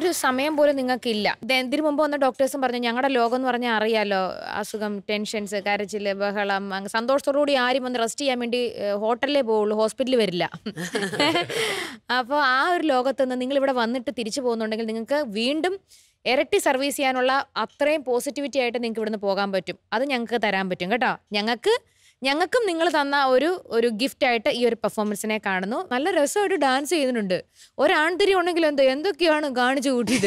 ഒരു സമയം പോലും നിങ്ങൾക്കില്ല ഇത് ഇതിനു മുമ്പ് വന്ന ഡോക്ടേഴ്സും പറഞ്ഞു ഞങ്ങളുടെ ലോകം എന്ന് പറഞ്ഞാൽ അറിയാലോ അസുഖം ടെൻഷൻസ് കരച്ചില് ബഹളം അങ്ങ് സന്തോഷത്തോടുകൂടി ആരും വന്ന് റെസ്റ്റ് ചെയ്യാൻ വേണ്ടി ഏഹ്, ഹോട്ടലിലേ പോവുള്ളൂ ഹോസ്പിറ്റലിൽ വരില്ല അപ്പോൾ ആ ഒരു ലോകത്ത് നിന്ന് നിങ്ങൾ ഇവിടെ വന്നിട്ട് തിരിച്ചു പോകുന്നുണ്ടെങ്കിൽ നിങ്ങൾക്ക് വീണ്ടും ഇരട്ടി സർവീസ് ചെയ്യാനുള്ള അത്രയും പോസിറ്റിവിറ്റി ആയിട്ട് നിങ്ങൾക്ക് ഇവിടുന്ന് പോകാൻ പറ്റും അത് ഞങ്ങൾക്ക് തരാൻ പറ്റും കേട്ടോ ഞങ്ങൾക്ക് ഞങ്ങൾക്കും നിങ്ങൾ തന്ന ഒരു ഒരു ഗിഫ്റ്റ് ആയിട്ട് ഈ ഒരു പെർഫോമൻസിനെ കാണുന്നു നല്ല രസമായിട്ട് ഡാൻസ് ചെയ്യുന്നുണ്ട് ഒരാൺതിരി ഉണ്ടെങ്കിൽ എന്തോ എന്തൊക്കെയാണ് കാണിച്ചു കൂട്ടിയത്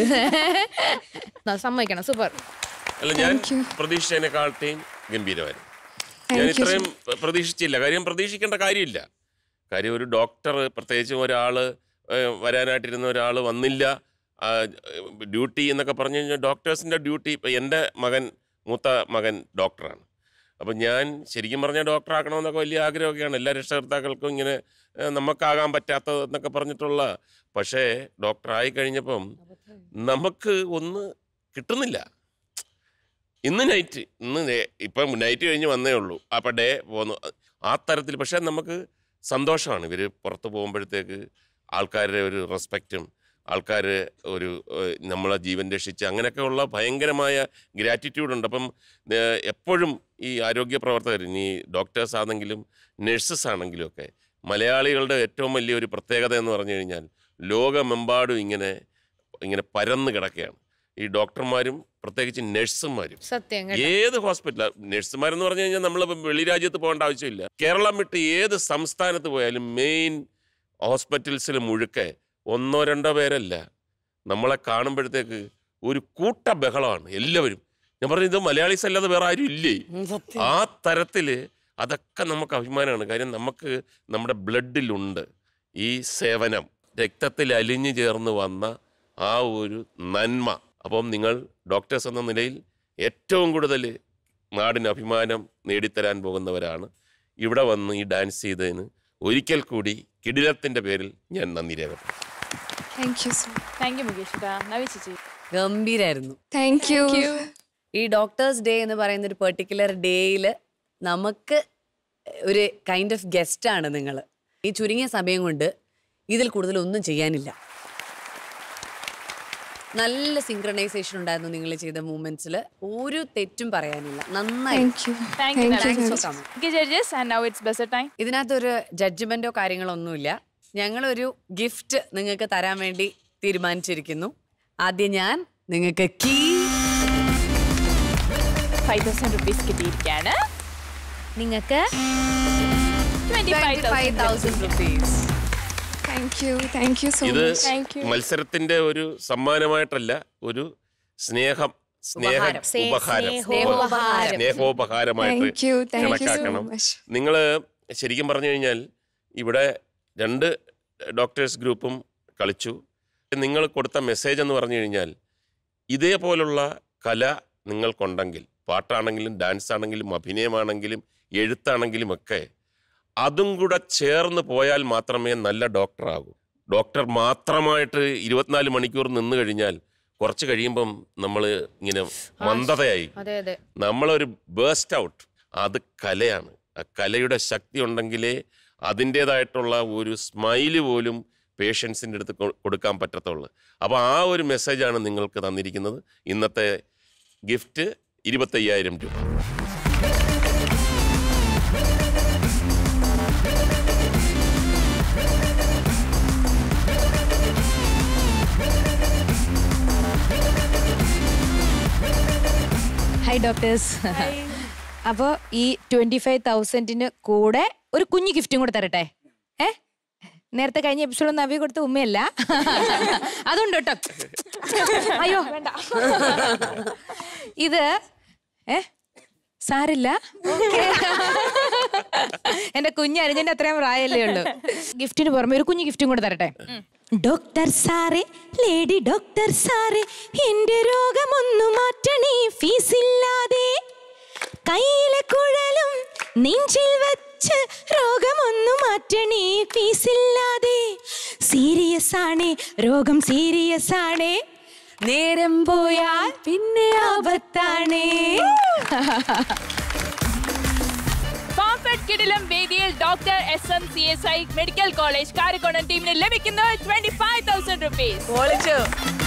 ന- സമ്മതിക്കണം സൂപ്പർ അല്ല ഞാൻ പ്രതീക്ഷിച്ചതിനെക്കാളത്തെയും ഗംഭീരമായിരുന്നു ഞാൻ ഇത്രയും പ്ര- പ്രതീക്ഷിച്ചില്ല കാര്യം പ്രതീക്ഷിക്കേണ്ട കാര്യമില്ല കാര്യം ഒരു ഡോക്ടർ പ്രത്യേകിച്ചും ഒരാൾ വരാനായിട്ടിരുന്ന ഒരാൾ വന്നില്ല ആ, ഡ്യൂട്ടി എന്നൊക്കെ പറഞ്ഞു കഴിഞ്ഞാൽ ഡോക്ടേഴ്സിൻ്റെ ഡ്യൂട്ടി ഇപ്പം എൻ്റെ മകൻ മൂത്ത മകൻ ഡോക്ടറാണ് അപ്പം ഞാൻ ശരിക്കും പറഞ്ഞാൽ ഡോക്ടറാക്കണമെന്നൊക്കെ വലിയ ആഗ്രഹമൊക്കെയാണ് എല്ലാ രക്ഷകർത്താക്കൾക്കും ഇങ്ങനെ ഏഹ്, നമുക്കാകാൻ പറ്റാത്തത് എന്നൊക്കെ പറഞ്ഞിട്ടുള്ള പക്ഷേ ഡോക്ടറായി കഴിഞ്ഞപ്പം നമുക്ക് ഒന്ന് കിട്ടുന്നില്ല ഇന്ന് നൈറ്റ് ഇന്ന് നേ- ഇപ്പം നൈറ്റ് കഴിഞ്ഞ് വന്നേ ഉള്ളൂ അപ്പം ഡേ പോന്നു ആ തരത്തിൽ പക്ഷേ നമുക്ക് സന്തോഷമാണ് ഇവർ പുറത്ത് പോകുമ്പോഴത്തേക്ക് ആൾക്കാരുടെ ഒരു റെസ്പെക്റ്റും ആൾക്കാർ ഒരു ഏഹ്, നമ്മളെ ജീവൻ രക്ഷിച്ച് അങ്ങനെയൊക്കെയുള്ള ഭയങ്കരമായ ഗ്രാറ്റിറ്റ്യൂഡ് ഉണ്ട് അപ്പം ഏഹ്, എപ്പോഴും ഈ ആരോഗ്യ പ്രവർത്തകർ ഇനി ഡോക്ടേഴ്സ് ആണെങ്കിലും നഴ്സസ് ആണെങ്കിലും ഒക്കെ മലയാളികളുടെ ഏറ്റവും വലിയൊരു പ്രത്യേകത എന്ന് പറഞ്ഞു കഴിഞ്ഞാൽ ലോകമെമ്പാടും ഇങ്ങനെ ഇങ്ങനെ പരന്ന് കിടക്കുകയാണ് ഈ ഡോക്ടർമാരും പ്രത്യേകിച്ച് നഴ്സുമാരും സത്യം കേട്ടോ. ഏത് ഹോസ്പിറ്റൽ നഴ്സുമാരെന്ന് പറഞ്ഞു കഴിഞ്ഞാൽ നമ്മൾ വെളി രാജ്യത്ത് പോകേണ്ട ആവശ്യമില്ല കേരളം വിട്ട് ഏത് സംസ്ഥാനത്ത് പോയാലും മെയിൻ ഹോസ്പിറ്റൽസിൽ മുഴുക്കെ ഒന്നോ രണ്ടോ പേരല്ല നമ്മളെ കാണുമ്പോഴത്തേക്ക് ഒരു കൂട്ട ബഹളമാണ് എല്ലാവരും ഞാൻ പറഞ്ഞു ഇത് മലയാളീസ് അല്ലാതെ വേറെ ആരും ഇല്ലേ ആ തരത്തില് അതൊക്കെ നമുക്ക് അഭിമാനമാണ് കാര്യം നമുക്ക് നമ്മുടെ ബ്ലഡിലുണ്ട് ഈ സേവനം രക്തത്തിൽ അലിഞ്ഞു ചേർന്ന് വന്ന ആ ഒരു നന്മ അപ്പം നിങ്ങൾ ഡോക്ടേഴ്സ് എന്ന നിലയിൽ ഏറ്റവും കൂടുതൽ നാടിന് അഭിമാനം നേടിത്തരാൻ പോകുന്നവരാണ് ഇവിടെ വന്ന് ഈ ഡാൻസ് ചെയ്തതിന് ഒരിക്കൽ കൂടി കിടിലത്തിൻ്റെ പേരിൽ ഞാൻ നന്ദി രേഖപ്പെടുത്തുന്നു thank you so thank you Mukesh നവി ചേച്ചി ഗംഭീരായിരുന്നു താങ്ക് യു ഈ ഡോക്ടേഴ്സ് ഡേ എന്ന് പറയുന്ന ഒരു പെർട്ടിക്കുലർ ഡേയിൽ നമുക്ക് ഒരു കൈൻഡ് ഓഫ് ഗസ്റ്റ് ആണ് നിങ്ങൾ ഈ ചുരുങ്ങിയ സമയം കൊണ്ട് ഇതിൽ കൂടുതൽ ഒന്നും ചെയ്യാനില്ല നല്ല സിങ്ക്രണൈസേഷൻ ഉണ്ടായിരുന്നു നിങ്ങൾ ചെയ്ത മൂമെന്റ്സിൽ ഒരു തെറ്റും പറയാനില്ല നന്നായി thank you thank you Thank you. so much. Okay, judges, and now it's buzzer time. ഇതിനകത്തൊരു ജഡ്ജ്മെന്റോ കാര്യങ്ങളോ ഒന്നുമില്ല ഞങ്ങളൊരു ഗിഫ്റ്റ് നിങ്ങൾക്ക് തരാൻ വേണ്ടി തീരുമാനിച്ചിരിക്കുന്നു ആദ്യം ഞാൻ നിങ്ങൾക്ക് കീ ഫൈവ് തൗസൻഡ് റുപ്പീസ് കിട്ടിയിരിക്കുകയാണ് നിങ്ങൾക്ക് twenty five thousand rupees thank you thank you so ഇത് മച്ച് മത്സരത്തിന്റെ ഒരു സമ്മാനമായിട്ടല്ല ഒരു സ്നേഹം സ്നേഹ ഉപഹാരം. സ്നേ- ഉപഹാരം സ്നേഹോപഹാരം. സ്നേഹോപഹാരമായിട്ട് thank you thank you so കണക്കാക്കണം മച്ച് നിങ്ങൾ ശരിക്കും പറഞ്ഞു കഴിഞ്ഞാൽ ഇവിടെ രണ്ട് ഡോക്ടേഴ്സ് ഗ്രൂപ്പും കളിച്ചു നിങ്ങൾ കൊടുത്ത മെസ്സേജ് എന്ന് പറഞ്ഞു കഴിഞ്ഞാൽ ഇതേപോലുള്ള കല നിങ്ങൾക്കുണ്ടെങ്കിൽ പാട്ടാണെങ്കിലും ഡാൻസ് ആണെങ്കിലും അഭിനയമാണെങ്കിലും എഴുത്താണെങ്കിലും ഒക്കെ അതും കൂടെ ചേർന്ന് പോയാൽ മാത്രമേ നല്ല ഡോക്ടറാകൂ ഡോക്ടർ മാത്രമായിട്ട് ഇരുപത്തിനാല് മണിക്കൂർ നിന്ന് കഴിഞ്ഞാൽ കുറച്ച് കഴിയുമ്പം നമ്മൾ ഇങ്ങനെ മന്ദതയായി അതെ അതെ നമ്മളൊരു ബേസ്റ്റ് ഔട്ട് അത് കലയാണ് ആ കലയുടെ ശക്തി ഉണ്ടെങ്കിലേ അതിൻ്റേതായിട്ടുള്ള ഒരു സ്മൈല് പോലും പേഷ്യൻസിൻ്റെ അടുത്ത് കൊ- കൊടുക്കാൻ പറ്റത്തുള്ളൂ അപ്പോൾ ആ ഒരു മെസ്സേജാണ് നിങ്ങൾക്ക് തന്നിരിക്കുന്നത് ഇന്നത്തെ ഗിഫ്റ്റ് ഇരുപത്തയ്യായിരം രൂപ ഹായ് ഡോക്ടേഴ്സ് അപ്പോൾ ഈ ട്വന്റി ഫൈവ് തൗസൻഡിന് കൂടെ ഒരു കുഞ്ഞു ഗിഫ്റ്റും കൂടെ തരട്ടെ ഏ നേരത്തെ കഴിഞ്ഞ എപ്പിസോഡ് നവി കൊടുത്ത ഉമ്മയല്ല അതുണ്ട് കേട്ടോ അയ്യോ വേണ്ട ഇത് ഏ സാരില്ല എന്റെ കുഞ്ഞ് അരിഞ്ഞന്റെ അത്രയും പ്രായമല്ലേ ഉള്ളൂ ഗിഫ്റ്റിന് പുറമെ ഒരു കുഞ്ഞു ഗിഫ്റ്റും കൂടെ തരട്ടെ ഡോക്ടർ സാറേ ലേഡി ഡോക്ടർ സാറേ എന്റെ രോഗമൊന്നു മാറ്റണേ ഫീസില്ലാതെ കയ്യിലെ കുഴലും നെഞ്ചിൽ വച്ച് രോഗമൊന്നു മാറ്റണേ ഫീസില്ലാതെ സീരിയസ് ആണേ രോഗം സീരിയസ് ആണേ നേരം പോയാൽ പിന്നെ ആപത്താണേ കോൺഫെഡ് കിടിലം വേദിയിൽ doctor S M C S I medical college Karakonam ടീമിന് ലഭിക്കുന്നത് ട്വന്റി ഫൈവ് തൗസൻഡ് റുപ്പീസ് പൊളിച്ചു